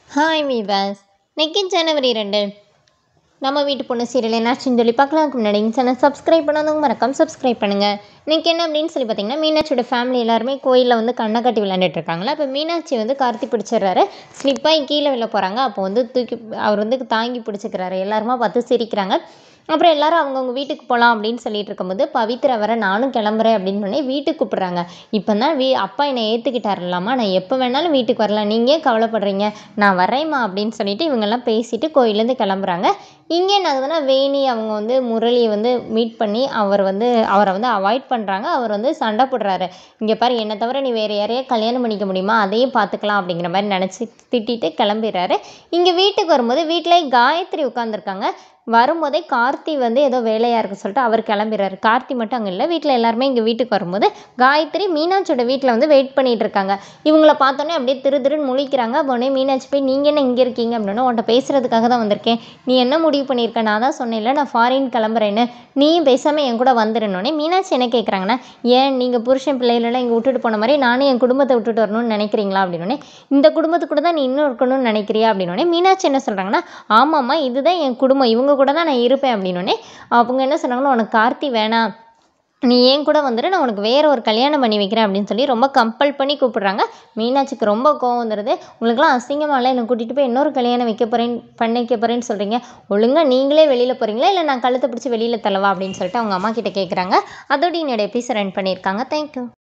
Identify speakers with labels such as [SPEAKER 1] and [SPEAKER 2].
[SPEAKER 1] hi viewers இன்னைக்கு ஜனவரி ரெண்டு நம்ம வீட்டு பொண்ணு சீரியல் என்னாச்சுன்னு சொல்லி பார்க்கலாம்க்கு முன்னாடி சேனல் சப்ஸ்கிரைப் பண்ணாதவங்க மறக்காம சப்ஸ்கிரைப் பண்ணுங்கள் இன்றைக்கி என்ன அப்படின்னு சொல்லி பார்த்தீங்கன்னா மீனாட்சியோட ஃபேமிலி எல்லாருமே கோயிலில் வந்து கண்ணை கட்டி விளையாண்டுட்டு இருக்காங்களா அப்போ மீனாட்சி வந்து கார்த்தி பிடிச்சிடுறாரு ஸ்லிப்பாகி கீழே விழ போகிறாங்க அப்போ வந்து தூக்கி அவர் வந்து தாங்கி பிடிச்சிக்கிறாரு எல்லாருமா பார்த்து சிரிக்கிறாங்க அப்புறம் எல்லாரும் அவங்கவுங்க வீட்டுக்கு போகலாம் அப்படின்னு சொல்லிட்டு இருக்கும்போது பவித்ரா வர நானும் கிளம்புறேன் அப்படின்னு சொல்லி வீட்டுக்கு கூப்பிட்றாங்க இப்போ தான் வீ அப்பா என்னை ஏற்றுக்கிட்டாருலாமா நான் எப்போ வேணாலும் வீட்டுக்கு வரலாம் நீங்கள் ஏன் கவலைப்படுறீங்க நான் வரேம்மா அப்படின்னு சொல்லிட்டு இவங்கெல்லாம் பேசிட்டு கோயிலேருந்து கிளம்புறாங்க இங்கே என்ன ஆகுதுன்னா வேணி அவங்க வந்து முரளியை வந்து மீட் பண்ணி அவர் வந்து அவரை வந்து அவாய்ட் பண்ணுறாங்க அவர் வந்து சண்டை போடுறாரு இங்கே பாரு என்னை தவிர நீ வேறு யாரையா கல்யாணம் பண்ணிக்க முடியுமா அதையும் பார்த்துக்கலாம் அப்படிங்கிற மாதிரி நினச்சி திட்டிட்டு கிளம்பிடுறாரு இங்கே வீட்டுக்கு வரும்போது வீட்டில் காயத்ரி உட்காந்துருக்காங்க வரும்போதே கார்த்தி வந்து ஏதோ வேலையாக இருக்கு சொல்லிட்டு அவர் கிளம்பிடுறாரு கார்த்தி மட்டும் அங்கே இல்லை வீட்டில் எல்லாருமே இங்கே வீட்டுக்கு வரும்போது காயத்ரி மீனாட்சியோட வீட்டில் வந்து வெயிட் பண்ணிட்டு இருக்காங்க இவங்கள பார்த்தோன்னே அப்படியே திரு திருன்னு முழிக்கிறாங்க உடனே மீனாட்சி போய் நீங்கள் என்ன இங்கே இருக்கீங்க அப்படின்னா உன்ட்ட பேசுகிறதுக்காக தான் வந்திருக்கேன் நீ என்ன முடிவு பண்ணியிருக்க நான் தான் சொன்னேன்ல நான் ஃபாரின் கிளம்புறேன்னு நீயும் பேசாமல் என் கூட வந்துடணுன்னே மீனாட்சி என்ன கேட்குறாங்கன்னா ஏன் நீங்கள் புருஷன் பிள்ளைகளெல்லாம் இங்கே விட்டுட்டு போன மாதிரி நானும் என் குடும்பத்தை விட்டுட்டு வரணும்னு நினைக்கிறீங்களா அப்படின்னோடனே இந்த குடும்பத்துக்கு தான் நீ இன்னும் இருக்கணும்னு நினைக்கிறியா அப்படின்னோடனே மீனாட்சி என்ன சொல்கிறாங்கன்னா ஆமாம்மா இதுதான் என் குடும்பம் இவங்க கூட தான் நான் இருப்பேன் அப்படின்னோடனே அவங்க என்ன சொன்னாங்கன்னா உனக்கு கார்த்தி வேணாம் நீ ஏன் கூட வந்துட்டு நான் உனக்கு வேற ஒரு கல்யாணம் பண்ணி வைக்கிறேன் அப்படின்னு சொல்லி ரொம்ப கம்பல் பண்ணி கூப்பிடுறாங்க மீனாட்சிக்கு ரொம்ப கோவம் வந்துடுது உங்களுக்குலாம் அசிங்கமால என்னை கூட்டிகிட்டு போய் இன்னொரு கல்யாணம் வைக்க போகிறேன் பண்ண வைக்க போகிறேன்னு சொல்கிறீங்க ஒழுங்காக நீங்களே வெளியில் போகிறீங்களா இல்லை நான் கழுத்தை பிடிச்சி வெளியில் தள்ளவா அப்படின்னு சொல்லிட்டு அவங்க அம்மா கிட்ட கேட்குறாங்க அதோட என்னோட எபிசோட் ரன் பண்ணியிருக்காங்க தேங்க்யூ